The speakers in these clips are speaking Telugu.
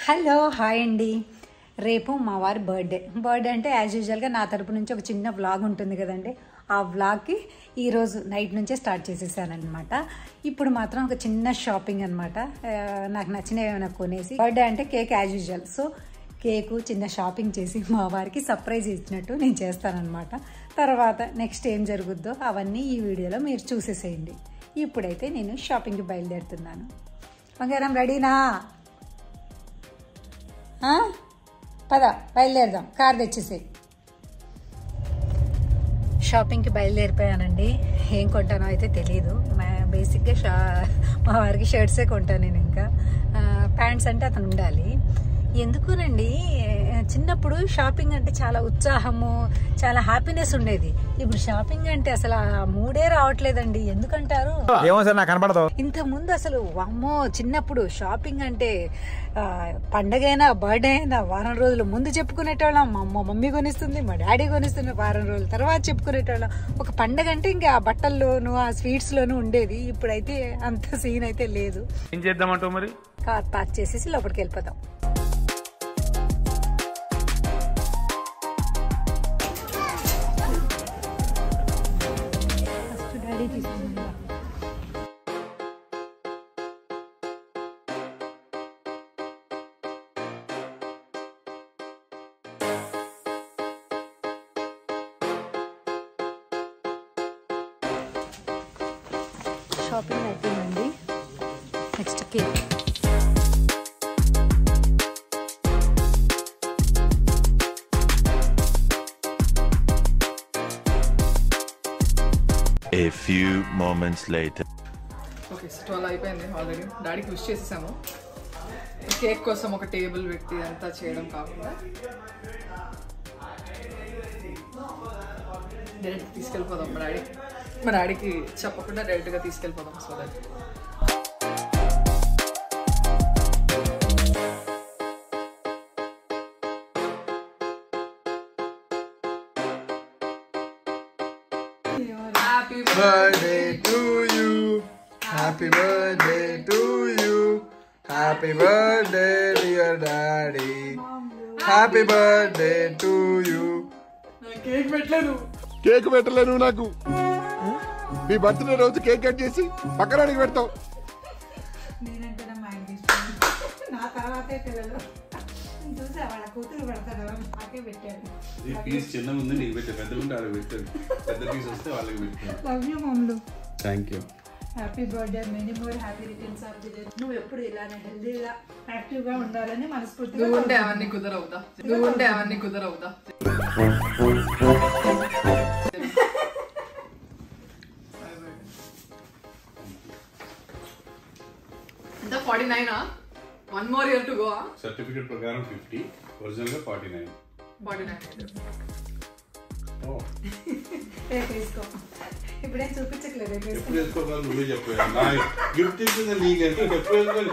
హలో హాయ్ అండి రేపు మా వారి బర్త్డే బర్త్డే అంటే యాజ్ యూజువల్గా నా తరపు నుంచి ఒక చిన్న వ్లాగ్ ఉంటుంది కదండి ఆ వ్లాగ్కి ఈరోజు నైట్ నుంచే స్టార్ట్ చేసేసానమాట ఇప్పుడు మాత్రం ఒక చిన్న షాపింగ్ అనమాట నాకు నచ్చినవి ఏమైనా కొనేసి బర్త్డే అంటే cake as usual so cake చిన్న షాపింగ్ చేసి మా వారికి సర్ప్రైజ్ ఇచ్చినట్టు నేను చేస్తానన్నమాట తర్వాత నెక్స్ట్ ఏం జరుగుద్దో అవన్నీ ఈ వీడియోలో మీరు చూసేసేయండి ఇప్పుడైతే నేను షాపింగ్కి బయలుదేరుతున్నాను బంగారం రెడీనా ఆ? పద బయలుదేరదాం కార్ తెచ్చేసేయి షాపింగ్కి బయలుదేరిపోయానండి ఏం కొంటానో అయితే తెలియదు మా బేసిక్గా షా మా వారికి షర్ట్సే కొంటాను నేను ఇంకా ప్యాంట్స్ అంటే అతను ఉండాలి ఎందుకునండి చిన్నప్పుడు షాపింగ్ అంటే చాలా ఉత్సాహము చాలా హ్యాపీనెస్ ఉండేది ఇప్పుడు షాపింగ్ అంటే అసలు ఆ మూడే రావట్లేదండి ఎందుకంటారు ఏమో సార్ నాకు కనపడదు ఇంత ముందు అసలు అమ్మో చిన్నప్పుడు షాపింగ్ అంటే ఆ, పండగైనా బర్త్డే అయినా వారం రోజులు ముందు చెప్పుకునేటోళ్ళం మా అమ్మ మమ్మీ కొనిస్తుంది మా డాడీ కొనిస్తుంది వారం రోజుల తర్వాత చెప్పుకునేటోళ్ళం ఒక పండగ అంటే ఇంకా ఆ బట్టల్లోనూ ఆ స్వీట్స్లోనూ ఉండేది ఇప్పుడైతే అంత సీన్ అయితే లేదు ఏం చేద్దామంటావు మరి కార్ పార్క్ చేసేసి లోపలికి వెళ్ళిపోదాం ఫస్ట్ డాడీ తీసుకుందా షాపింగ్ అయిపోయిందండి next cake A few moments later. Okay twelve అయిపోయింది ఆల్రెడీ డాడీకి విష్ చేసేసాము కేక్ కోసం ఒక టేబుల్ పెట్టి అంతా చేయడం కాకుండా డైరెక్ట్ తీసుకెళ్ళిపోదాం మా డాడీ మా డాడీకి చెప్పకుండా డైరెక్ట్గా తీసుకెళ్ళిపోదాం so that happy birthday to you. Happy birthday to you. Happy birthday, dear daddy. Happy birthday to you. Cake పెట్టలేదు కేక్ పెట్టలేను నాకు మీ బర్త్డే రోజు కేక్ కట్ చేసి పక్కనానికి పెడతావు నేనంటే మా ఆయనకి ఇష్టం నా తర్వాతే పిల్లలు చూసా వాళ్ళ కూతురు పెడతారు నాకే పెట్టారు ఈ పీస్ చిన్నగా ఉంది నీకు పెట్టే పెద్ద ఉంటే ఆడ పెట్టాను పెద్ద పీస్ వస్తే వాళ్ళకి పెట్టాను లవ్ యూ మమ్మలు thank you happy birthday many more happy returns of the day నువ్వు ఎప్పుడు ఇలానే హెల్దీగా యాక్టివ్గా ఉండాలని మనస్ఫూర్తిగా నువ్వు ఉంటే అవన్నీ కుదరవుతా నువ్వు ఉంటే అవన్నీ కుదరవుతా ఎంత ఫార్టీ నైనా one more year to go certificate ప్రకారం ఫిఫ్టీ ఒరిజినల్ గా ఫార్టీ నైన్ ఫార్టీ నైన్ రేపు వేసుకో ఇప్పుడేం చూపించట్లేదు రేపు వేసుకో ఎప్పుడు వేసుకోవాలి నువ్వే చెప్పావు నా గిఫ్ట్ ఇచ్చింది నీకంటే ఎప్పుడు వేసుకోవాలి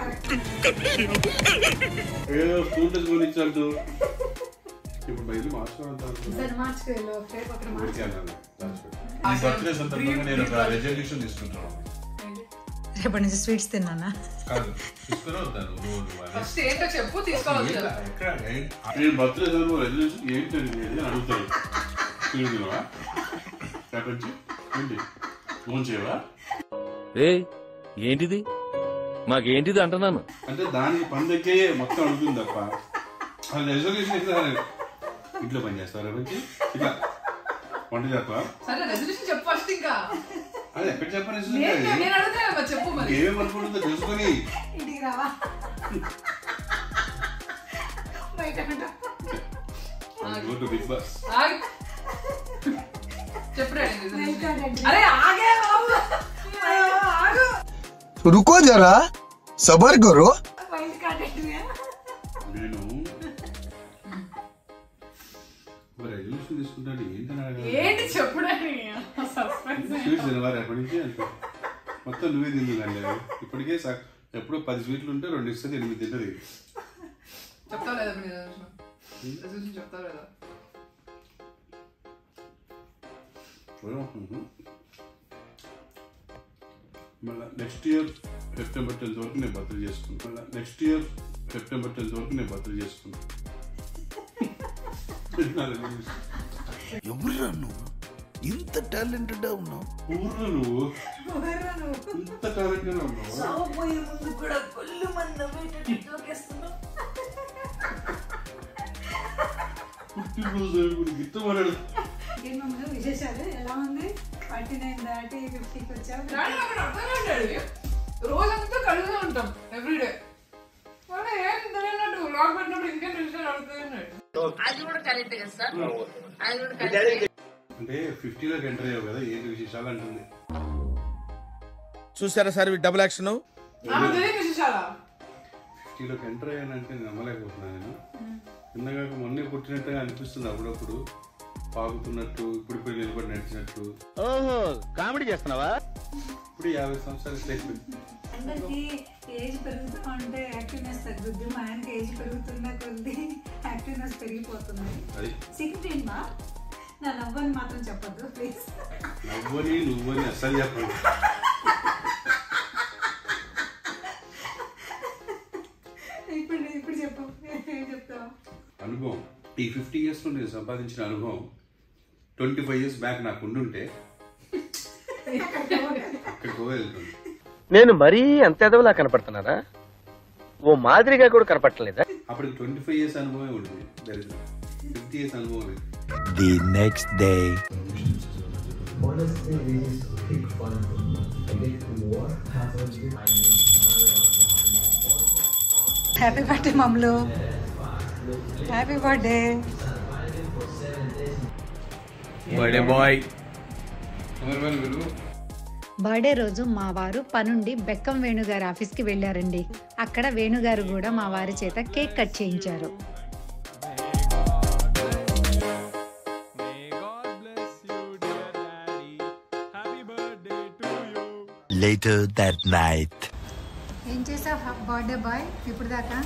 ఏదో స్కూల్ డ్రెస్ కొనిచ్చాడు ఇప్పుడు బయలు మార్చుకోవాలి సరే మార్చుకోలేదు రేపు అక్కడ మార్చు ఈ బర్త్డే సందర్భంగా నేను ఒక రెజల్యూషన్ తీసుకుంటాను రేపటి నుంచి స్వీట్స్ తిన్నానా కాదు తీసుకుని వద్దాను రోజు అది. ఫస్ట్ ఏంటో చెప్పు తీసుకోవాలి ఏంటా? ఎక్కడ? ఏం- నేను బర్త్డే సందర్భంగా రెజల్యూషన్ ఏంటి అని నేను అడుగుతాను తిరుగుతున్నావా రేపటి నుంచి ఏంటి ఫోన్ చేయవా రే ఏంటిది మాకేంటిది అంటున్నాను అంటే దానికి పందకే మొత్తం అడుగుతుంది తప్ప అది రెజల్యూషన్ ఇట్లా ఇంట్లో పని చేస్తారా మంచి ఇట్లా వంట చేస్తావా సరే రెజల్యూషన్ చెప్పు ఫస్ట్ ఇంకా అది ఎక్కడ చెప్పని నేను నేను అడుగుతున్నా మరి చెప్పు మరి ఏమేమి అనుకుంటుందో తెలుసుకొని ఇంటికి రావా బయట ఉంటా. బిగ్ బాస్ ఆగు. చెప్పు డాడీ resolution. అరే ఆగే బాబు. అయ్యో, ఆగు रुको जरा सबर करो వైల్డ్ కార్డ్ ఎట్టువే. నేను మరి రెజల్యూషన్ తీసుకుంటాను ఏంటని అడగాలి ఏంటి చెప్పు డాడీ సస్పెన్స్ స్వీట్స్ తినవారు ఎప్పటి నుంచి అంత మొత్తం నువ్వే తింది కానీ ఇప్పటికే స- ఎప్పుడో పది స్వీట్లు ఉంటే రెండు ఇస్తుంది ఎనిమిది తింటది చెప్తా లేదా మీ రెజల్యూషన్ రెజల్యూషన్ చెప్తా లేదా మళ్ళీ నెక్స్ట్ ఇయర్ సెప్టెంబర్ టెన్త్ వరకు నేను బర్త్డే చేసుకుంటాను మళ్ళీ నెక్స్ట్ ఇయర్ సెప్టెంబర్ టెన్త్ వరకు నేను బర్త్డే చేసుకున్నాను నా resolution. ఎవరురా నువ్వు ఇంత టాలెంటెడ్ ఉన్నావు ఊర్లో నువ్వు ఇంత టాలెంట్ ఉన్నావు పుట్టినరోజు గిత్త మాట్లాడు ఏం మమ్మల్ని విశేషాలు ఎలా ఉంది ఫార్టీ నైన్ దాటి ఫిఫ్టీకి వచ్చావు డాడీ నాకు అర్థం కాదు డాడీ. రోజంతా కడుగుతూ ఉంటాం ఎవ్రీడే కానీ ఏం తెలియనట్టు వ్లాగ్ పెట్టినప్పుడు ఇంకేం విషయాలు అడుగుతున్నాడు అంటే ఫిఫ్టీలోకి ఎంటర్ అయ్యావు కదా ఏంటి విశేషాలు అంటుంది చూసారా సార్ ఈ డబుల్ యాక్షన్ ఆమె తెలియని విశేషాలా ఫిఫ్టీలోకి ఎంటర్ అయ్యానంటే నేను నమ్మలేకపోతున్నాను నేను ఇందాక మొన్నే పుట్టినట్టుగా అనిపిస్తుంది అప్పుడప్పుడు పాగుతున్నట్టు ఇప్పుడు ఇప్పుడు నిలబడి నడిచినట్టు ఓహో కామెడీ చేస్తున్నావా ఇప్పుడు యాభై సంవత్సరాలు అయిపోయింది అందరికి ఏజ్ పెరుగుతూ ఉంటే యాక్టివ్నెస్ తగ్గుద్ది మా ఆయనకి ఏజ్ పెరుగుతున్న కొద్ది యాక్టివ్నెస్ పెరిగిపోతుంది అది సీక్రెట్ ఏంటా నా నవ్వని మాత్రం చెప్పొద్దు ప్లీజ్ నవ్వని నువ్వని అస్సలు చెప్పండి ఇప్పుడు ఇప్పుడు చెప్పు ఏం చెప్తావు అనుభవం ఈ ఫిఫ్టీ ఇయర్స్లో నేను సంపాదించిన అనుభవం ట్వంటీ ఫైవ్ ఇయర్స్ బ్యాక్ నాకు ఉండుంటే అక్కడికి వెళ్తుంది నేను మరీ అంత ఎదవలా కనపడుతున్నారా ఓ మాదిరిగా కూడా కనపడలేదా అప్పటికి ట్వంటీ ఫైవ్ ఇయర్స్ అనుభవమే ఉంటుంది దరిద్రం ఫిఫ్టీ ఇయర్స్ అనుభవం లేదు The next day. Happy birthday మమ్మలు happy birthday birthday boy cameraman వీళ్ళు బర్త్డే రోజు మా వారు పనుండి బెక్కం వేణుగారి ఆఫీస్కి వెళ్ళారండి అక్కడ వేణుగారు కూడా మా వారి చేత కేక్ కట్ చేయించారు Later that night. ఏం చేసావు బర్త్డే బాయ్ ఇప్పుడు దాకా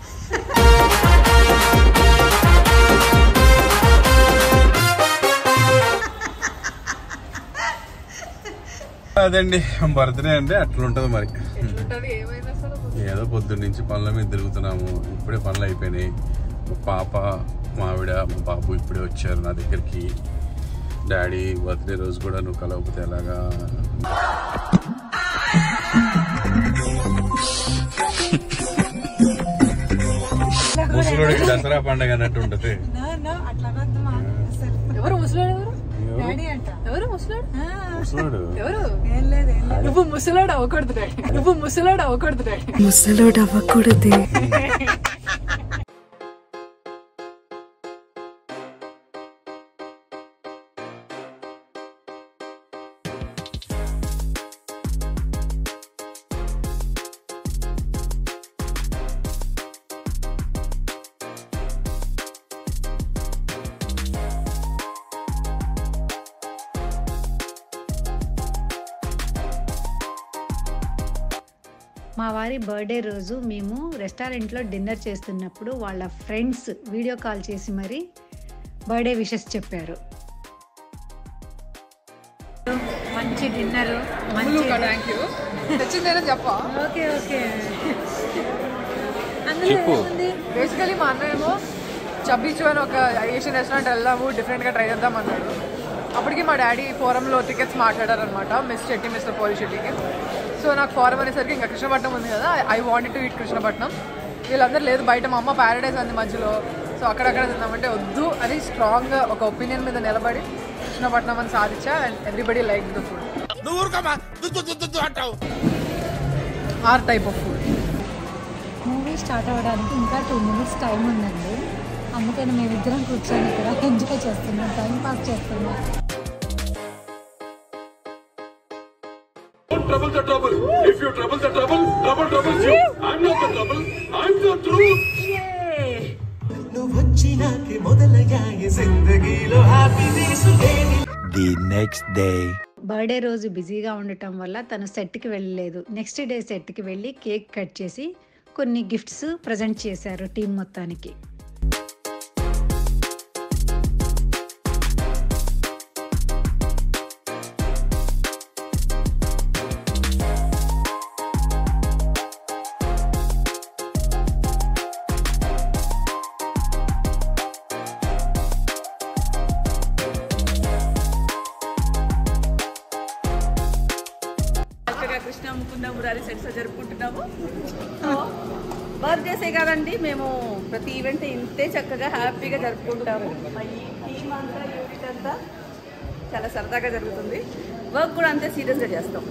అదండి బర్త్డే అంటే అట్లా ఉంటుంది మరి ఉంటది ఏమైంది అసలు ఏదో పొద్దున్న నుంచి పనుల మీద తిరుగుతున్నాము ఇప్పుడే పనులు అయిపోయినాయి మా పాప మావిడ మా బాబు ఇప్పుడే వచ్చారు నా దగ్గరికి డాడీ బర్త్డే రోజు కూడా నువ్వు కలవకపోతే ఎలాగా ముసలోడికి దసరా పండగ అన్నట్టు ఉంటది అట్లా అనొద్దు అసలు ఎవరు ముసలాడు ఎవరు డాడీ అంట ఎవరు ముసలాడు ముసలోడు ఎవరు ఏం లేదు ఏం లేదు నువ్వు ముసలాడు అవ్వకూడదు డాడీ నువ్వు ముసలాడు అవ్వకూడదు డాడీ ముసలోడు అవ్వకూడదు మా వారి బర్త్డే రోజు మేము రెస్టారెంట్లో డిన్నర్ చేస్తున్నప్పుడు వాళ్ళ ఫ్రెండ్స్ వీడియో కాల్ చేసి మరి బర్త్డే విషెస్ చెప్పారు మంచి డిన్నర్ మంచి థ్యాంక్ యూ తెచ్చిందేనా చెప్పా ఓకే ఓకే అందులో చెప్పు. ఏముంది? బేసికలీ మా అన్న ఏమో చబ్బీచు అని ఒక ఏషియన్ రెస్టారెంట్ వెళ్దాము డిఫరెంట్గా ట్రై చేద్దాం అన్నాడు అప్పటికి మా డాడీ ఫోరంలో టికెట్స్ మాట్లాడారనమాట మిస్ శెట్టి మిస్టర్ పోలి శెట్టికి సో నాకు ఫోరం అనేసరికి ఇంకా కృష్ణపట్నం ఉంది కదా I wanted to eat Krishnapatnam వీళ్ళందరూ లేదు బయట మా అమ్మ ప్యారడైజ్ అంది మధ్యలో సో అక్కడక్కడ తిందామంటే వద్దు అని స్ట్రాంగ్గా ఒక ఒపీనియన్ మీద నిలబడి కృష్ణపట్నం అని సాధించా and everybody like the food నువ్వు ఊరుకోమా దుద్దు దుద్దు దుద్దు అంటావు or type of food movie start అవ్వడానికి ఇంకా టూ మినిట్స్ టైం ఉందండి అందుకని మేమిద్దరం కూర్చొని ఇక్కడ ఎంజాయ్ చేస్తున్నాం టైం పాస్ చేస్తున్నాం trouble the trouble. If you trouble the trouble, trouble troubles you. I'm not the trouble. I'm the truth. నువ్వొచ్చినాకే మొదలయ్యాయి జిందగీలో హ్యాపీనెస్ లేని The next day. బర్త్డే రోజు బిజీగా ఉండటం వల్ల తను సెట్కి వెళ్ళలేదు నెక్స్ట్ డే సెట్కి వెళ్ళి కేక్ కట్ చేసి కొన్ని గిఫ్ట్స్ ప్రజెంట్ చేశారు టీం మొత్తానికి కృష్ణ ముకుంద మురారి సెట్స్ జరుపుకుంటున్నాము బర్త్డేసే కాదండి మేము ప్రతి ఈవెంట్ ఇంతే చక్కగా హ్యాపీగా జరుపుకుంటాము మా ఈ టీమ్ అంతా యూనిట్ అంతా చాలా సరదాగా జరుగుతుంది వర్క్ కూడా అంతే సీరియస్గా చేస్తాం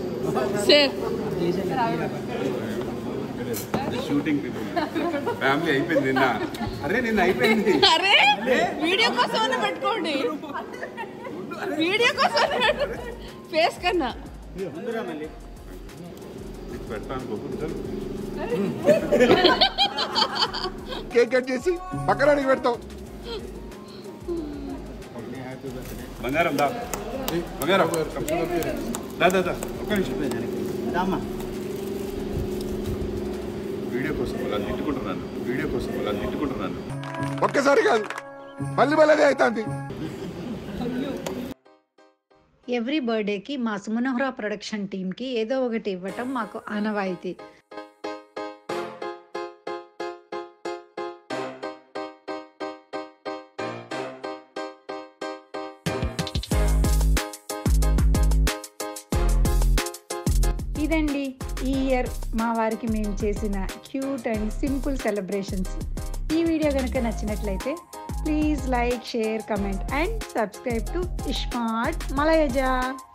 షూటింగ్ ఫ్యామిలీ అయిపోయింది నిన్న అరే నిన్న అయిపోయింది అరే వీడియో కోసం పెట్టుకోండి వీడియో కోసం ఫేస్ కన్నా పెడతాను గోపురు కేక్ కట్ చేసి పక్కనానికి పెడతాం బంగారం దా బంగారం దా దా దా ఒక్క నిమిషం వీడియో కోసం అలా తిట్టుకుంటున్నాను వీడియో కోసం అలా తిట్టుకుంటున్నాను ఒక్కసారి కాదు మళ్ళీ మళ్ళీ అవుతుంది ఎవ్రీ బర్త్డేకి మా సుమనోహరా ప్రొడక్షన్ టీంకి ఏదో ఒకటి ఇవ్వటం మాకు ఆనవాయితీ ఇదండి ఈ ఇయర్ మా వారికి మేము చేసిన క్యూట్ అండ్ సింపుల్ సెలబ్రేషన్స్ ఈ వీడియో కనుక నచ్చినట్లయితే please like share comment and subscribe to ismart మలయజా